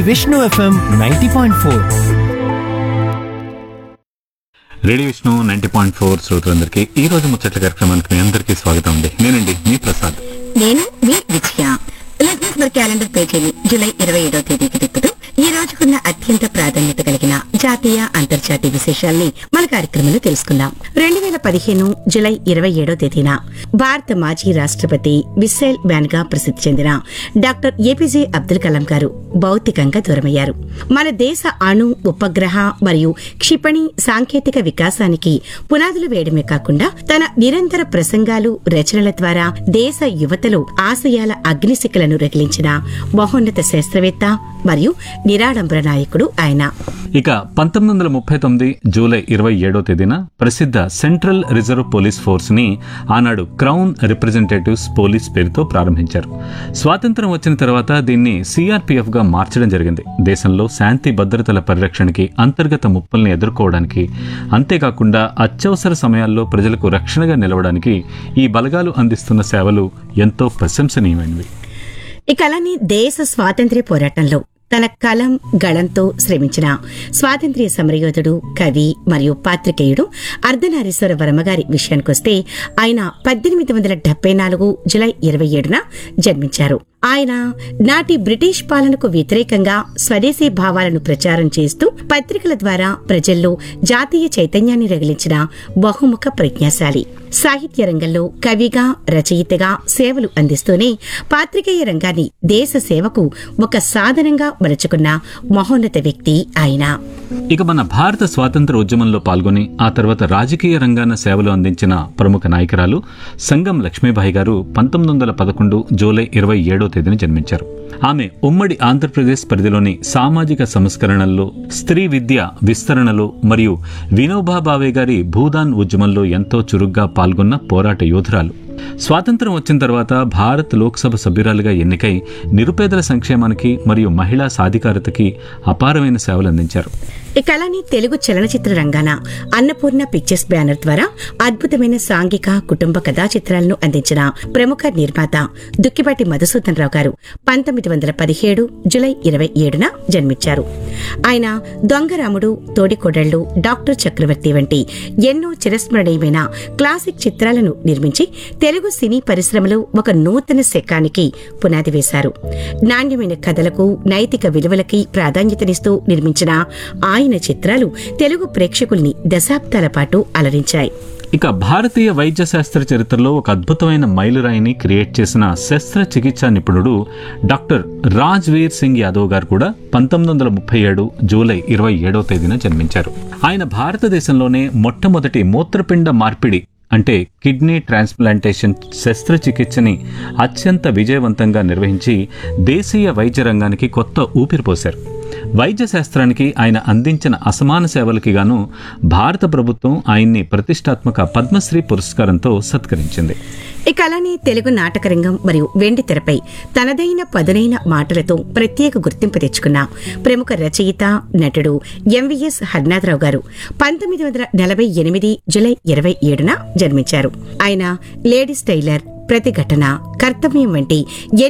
Vishnu FM ninety point four radio Vishnu ninety point four శ్రోతలందరికీ ఈ రోజు ముచ్చట్ల కార్యక్రమానికి మీ అందరికీ స్వాగతం అండి నేనండి మీ ప్రసాద్ నేను మీ విజయ లిజినెస్ మరి క్యాలెండర్ పేజీని జూలై ఇరవై ఏడో తేదీకి తిప్పుతూ ఈ రోజుకున్న అత్యంత ప్రాధాన్యత కలిగిన జాతీయ అంతర్జాతీయ విశేషాల్ని మన కార్యక్రమంలో తెలుసుకుందాం రెండు వేల పదిహేను జూలై ఇరవై ఏడో తేదీన భారత మాజీ రాష్ట్రపతి మిస్సైల్ మ్యాన్ గా ప్రసిద్ధి చెందిన డాక్టర్ ఏపీజే అబ్దుల్ కలాం గారు భౌతికంగా దూరమయ్యారు మన దేశ అణు ఉపగ్రహ మరియు క్షిపణి సాంకేతిక వికాసానికి పునాదులు వేయడమే కాకుండా తన నిరంతర ప్రసంగాలు రచనల ద్వారా దేశ యువతలో ఆశయాల అగ్నిశిఖలను రగిలించిన మహోన్నత శాస్త్రవేత్త మరియు నిరాడంబర నాయకుడు ఆయన ఇక పంతొమ్మిది వందల ముప్పై తొమ్మిది జూలై ఇరవై ఏడో తేదీన ప్రసిద్ధ సెంట్రల్ రిజర్వ్ పోలీస్ ఫోర్స్ ని ఆనాడు క్రౌన్ రిప్రజెంటేటివ్స్ పోలీస్ పేరుతో ప్రారంభించారు స్వాతంత్రం వచ్చిన తర్వాత దీన్ని సిఆర్పిఎఫ్ గా మార్చడం జరిగింది దేశంలో శాంతి భద్రతల పరిరక్షణకి అంతర్గత ముప్పుల్ని ఎదుర్కోవడానికి అంతేకాకుండా అత్యవసర సమయాల్లో ప్రజలకు రక్షణగా నిలవడానికి ఈ బలగాలు అందిస్తున్న సేవలు ఎంతో ప్రశంసనీయమైనవి ఇక అలానే దేశ స్వాతంత్ర్య పోరాటంలో తన కలం గళంతో శ్రమించిన స్వాతంత్ర్య సమరయోధుడు కవి మరియు పాత్రికేయుడు అర్ధనారీశ్వర వర్మగారి విషయానికొస్తే ఆయన పద్దెనిమిది వందల డెబ్బై నాలుగు జులై ఇరవై ఏడున జన్మించారు ఆయన నాటి బ్రిటిష్ పాలనకు వ్యతిరేకంగా స్వదేశీ భావాలను ప్రచారం చేస్తూ పత్రికల ద్వారా ప్రజల్లో జాతీయ చైతన్యాన్ని రగిలించిన బహుముఖ ప్రజ్ఞాశాలి సాహిత్య రంగంలో కవిగా రచయితగా సేవలు అందిస్తూనే పాత్రికేయ రంగాన్ని దేశ సేవకు ఒక సాధనంగా మలుచుకున్న మహోన్నత వ్యక్తి ఆయన ఇక మన భారత స్వాతంత్ర ఉద్యమంలో పాల్గొని ఆ తర్వాత రాజకీయ రంగాన సేవలు అందించిన ప్రముఖ నాయకురాలు సంగం లక్ష్మీబాయి గారు పంతొమ్మిది వందల పదకొండు జూలై ఇరవై ఏడో తేదీన జన్మించారు ఆమె ఉమ్మడి ఆంధ్రప్రదేశ్ పరిధిలోని సామాజిక సంస్కరణల్లో స్త్రీ విద్య విస్తరణలో మరియు వినోబా భావే గారి భూదాన్ ఉద్యమంలో ఎంతో చురుగ్గా పాల్గొన్న పోరాట యోధురాలు స్వాతంత్రం వచ్చిన తర్వాత భారత్ లోక్సభ సభ్యురాలుగా ఎన్నికై నిరుపేదల సంక్షేమానికి మరియు మహిళా సాధికారతకి అపారమైన సేవలు అందించారు ఇక అలానే తెలుగు చలనచిత్ర రంగాన అన్నపూర్ణ పిక్చర్స్ బ్యానర్ ద్వారా అద్భుతమైన సాంఘిక కుటుంబ కథా చిత్రాలను అందించిన ప్రముఖ నిర్మాత దుక్కిపాటి మధుసూదన్ రావు గారు పంతొమ్మిది వందల పదిహేడు జులై ఇరవై ఏడున జన్మించారు ఆయన దొంగరాముడు తోడికోడళ్లు డాక్టర్ చక్రవర్తి వంటి ఎన్నో చిరస్మరణీయమైన క్లాసిక్ చిత్రాలను నిర్మించి తెలుగు సినీ పరిశ్రమలో ఒక నూతన శకానికి పునాది వేశారు నాణ్యమైన కథలకు నైతిక విలువలకి ప్రాధాన్యతనిస్తూ నిర్మించిన ఆయన చిత్రాలు తెలుగు ప్రేక్షకుల్ని దశాబ్దాల పాటు అలరించాయి ఇక భారతీయ వైద్య శాస్త్ర చరిత్రలో ఒక అద్భుతమైన మైలురాయిని క్రియేట్ చేసిన శస్త్రచికిత్సా నిపుణుడు డాక్టర్ రాజ్వీర్ సింగ్ యాదవ్ గారు కూడా పంతొమ్మిది వందల ముప్పై ఏడు జూలై ఇరవై ఏడో తేదీన జన్మించారు ఆయన భారతదేశంలోనే మొట్టమొదటి మూత్రపిండ మార్పిడి అంటే కిడ్నీ ట్రాన్స్ప్లాంటేషన్ శస్త్రచికిత్సని అత్యంత విజయవంతంగా నిర్వహించి దేశీయ వైద్య రంగానికి కొత్త ఊపిరి పోశారు వైద్య శాస్త్రానికి ఆయన అందించిన అసమాన సేవలకి గాను భారత ప్రభుత్వం ఆయన్ని ప్రతిష్టాత్మక పద్మశ్రీ పురస్కారంతో సత్కరించింది ఇక అలానే తెలుగు నాటకరంగం మరియు వెండి తెరపై తనదైన పదునైన మాటలతో ప్రత్యేక గుర్తింపు తెచ్చుకున్న ప్రముఖ రచయిత నటుడు ఎంవిఎస్ హర్నాథరావు గారు పంతొమ్మిది వందల నలభై ఎనిమిది జులై ఇరవై ఏడున జన్మించారు ఆయన లేడీస్ టైలర్ ప్రతిఘటన కర్తవ్యం వంటి